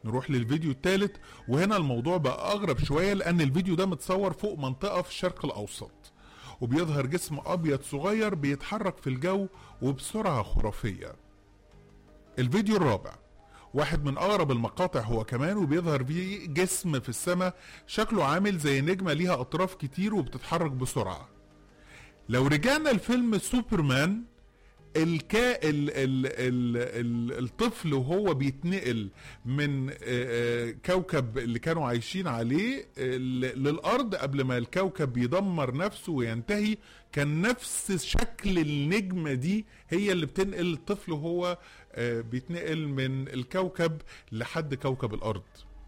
نروح للفيديو الثالث وهنا الموضوع بقى اغرب شويه لان الفيديو ده متصور فوق منطقه في الشرق الاوسط وبيظهر جسم ابيض صغير بيتحرك في الجو وبسرعه خرافيه الفيديو الرابع واحد من اغرب المقاطع هو كمان وبيظهر فيه جسم في السماء شكله عامل زي نجمه ليها اطراف كتير وبتتحرك بسرعه لو رجعنا لفيلم سوبرمان الكا ال ال ال ال الطفل وهو بيتنقل من آه، آه، كوكب اللي كانوا عايشين عليه آه، ل- للارض قبل ما الكوكب يدمر نفسه وينتهي كان نفس شكل النجمه دي هي اللي بتنقل الطفل وهو آه، بيتنقل من الكوكب لحد كوكب الارض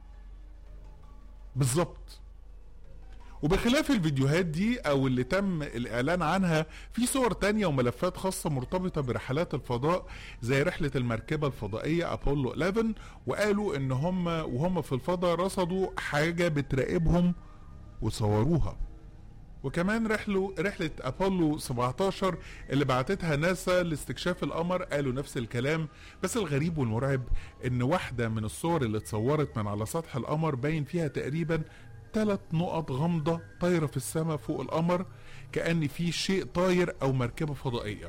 بالظبط وبخلاف الفيديوهات دي او اللي تم الاعلان عنها في صور تانية وملفات خاصة مرتبطة برحلات الفضاء زي رحلة المركبة الفضائية ابولو 11 وقالوا ان هم وهم في الفضاء رصدوا حاجة بتراقبهم وصوروها وكمان رحلوا رحلة أبولو 17 اللي بعتتها ناسا لاستكشاف القمر قالوا نفس الكلام بس الغريب والمرعب إن واحدة من الصور اللي اتصورت من على سطح القمر باين فيها تقريبا ثلاث نقط غامضة طايرة في السماء فوق القمر كأن في شيء طاير أو مركبة فضائية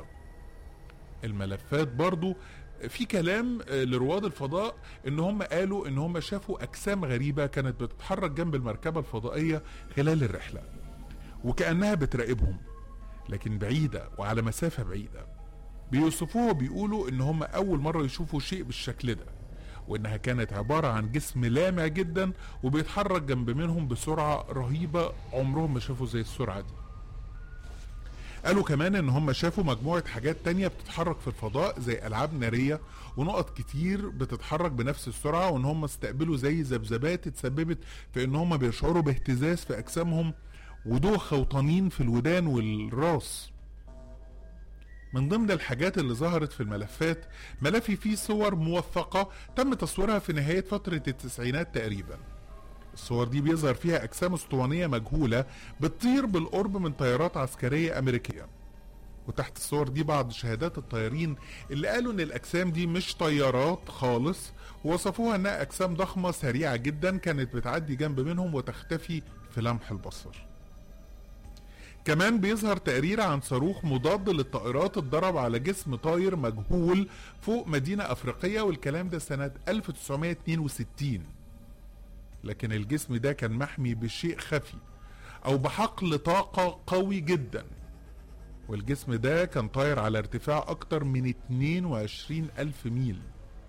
الملفات برضو في كلام آه، لرواد الفضاء ان هم قالوا ان هم شافوا اجسام غريبه كانت بتتحرك جنب المركبه الفضائيه خلال الرحله وكانها بتراقبهم لكن بعيده وعلى مسافه بعيده بيوصفوها بيقولوا ان هم اول مره يشوفوا شيء بالشكل ده وانها كانت عباره عن جسم لامع جدا وبيتحرك جنب منهم بسرعه رهيبه عمرهم ما شافوا زي السرعه دي قالوا كمان ان هم شافوا مجموعة حاجات تانية بتتحرك في الفضاء زي العاب نارية ونقط كتير بتتحرك بنفس السرعة وان هم استقبلوا زي ذبذبات اتسببت في ان هم بيشعروا باهتزاز في اجسامهم ودوخة وطنين في الودان والراس من ضمن الحاجات اللي ظهرت في الملفات ملفي فيه صور موثقة تم تصويرها في نهاية فترة التسعينات تقريبا الصور دي بيظهر فيها أجسام اسطوانية مجهولة بتطير بالقرب من طيارات عسكرية أمريكية وتحت الصور دي بعض شهادات الطيارين اللي قالوا ان الاجسام دي مش طيارات خالص ووصفوها انها اجسام ضخمه سريعه جدا كانت بتعدي جنب منهم وتختفي في لمح البصر كمان بيظهر تقرير عن صاروخ مضاد للطائرات اتضرب على جسم طاير مجهول فوق مدينة أفريقية والكلام ده سنة 1962 لكن الجسم ده كان محمي بشيء خفي أو بحقل طاقة قوي جدا والجسم ده كان طاير على ارتفاع أكتر من 22 ألف ميل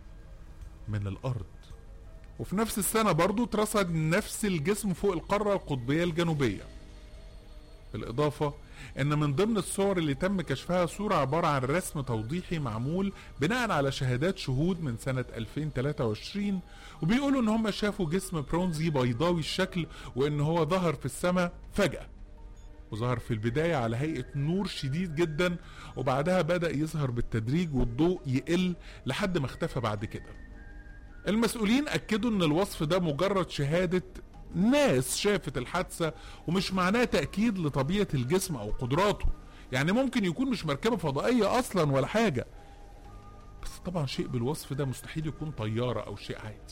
من الأرض وفي نفس السنة برضو اترصد نفس الجسم فوق القارة القطبية الجنوبية بالإضافة إن من ضمن الصور اللي تم كشفها صورة عبارة عن رسم توضيحي معمول بناء على شهادات شهود من سنة 2023 وبيقولوا إن هم شافوا جسم برونزي بيضاوي الشكل وإن هو ظهر في السماء فجأة وظهر في البداية على هيئة نور شديد جدا وبعدها بدأ يظهر بالتدريج والضوء يقل لحد ما اختفى بعد كده المسؤولين أكدوا إن الوصف ده مجرد شهادة ناس شافت الحادثة ومش معناه تأكيد لطبيعة الجسم أو قدراته يعني ممكن يكون مش مركبة فضائية أصلا ولا حاجة بس طبعا شيء بالوصف ده مستحيل يكون طيارة أو شيء عادي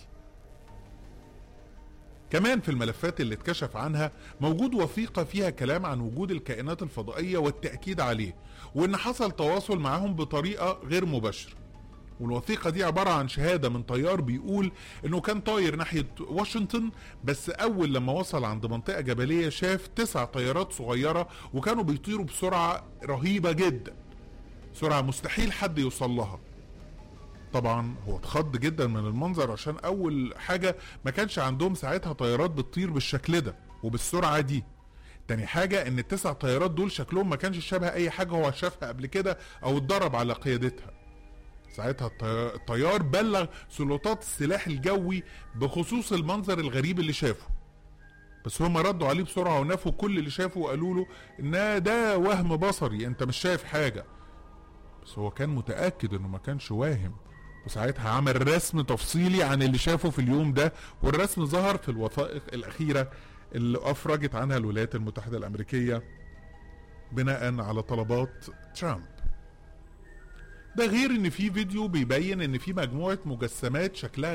كمان في الملفات اللي اتكشف عنها موجود وثيقة فيها كلام عن وجود الكائنات الفضائية والتأكيد عليه وإن حصل تواصل معهم بطريقة غير مباشرة والوثيقة دي عبارة عن شهادة من طيار بيقول انه كان طاير ناحية واشنطن بس اول لما وصل عند منطقة جبلية شاف تسع طيارات صغيرة وكانوا بيطيروا بسرعة رهيبة جدا سرعة مستحيل حد يوصل لها طبعا هو اتخض جدا من المنظر عشان اول حاجة ما كانش عندهم ساعتها طيارات بتطير بالشكل ده وبالسرعة دي تاني حاجة ان التسع طيارات دول شكلهم ما كانش شبه اي حاجة هو شافها قبل كده او اتدرب على قيادتها ساعتها الطي- الطيار بلغ سلطات السلاح الجوي بخصوص المنظر الغريب اللي شافه بس هم ردوا عليه بسرعة ونفوا كل اللي شافه وقالوا له ان ده وهم بصري انت مش شايف حاجة بس هو كان متأكد انه ما كانش واهم وساعتها عمل رسم تفصيلي عن اللي شافه في اليوم ده والرسم ظهر في الوثائق الأخيرة اللي أفرجت عنها الولايات المتحدة الأمريكية بناء على طلبات ترامب ده غير ان في فيديو بيبين ان في مجموعة مجسمات شكلها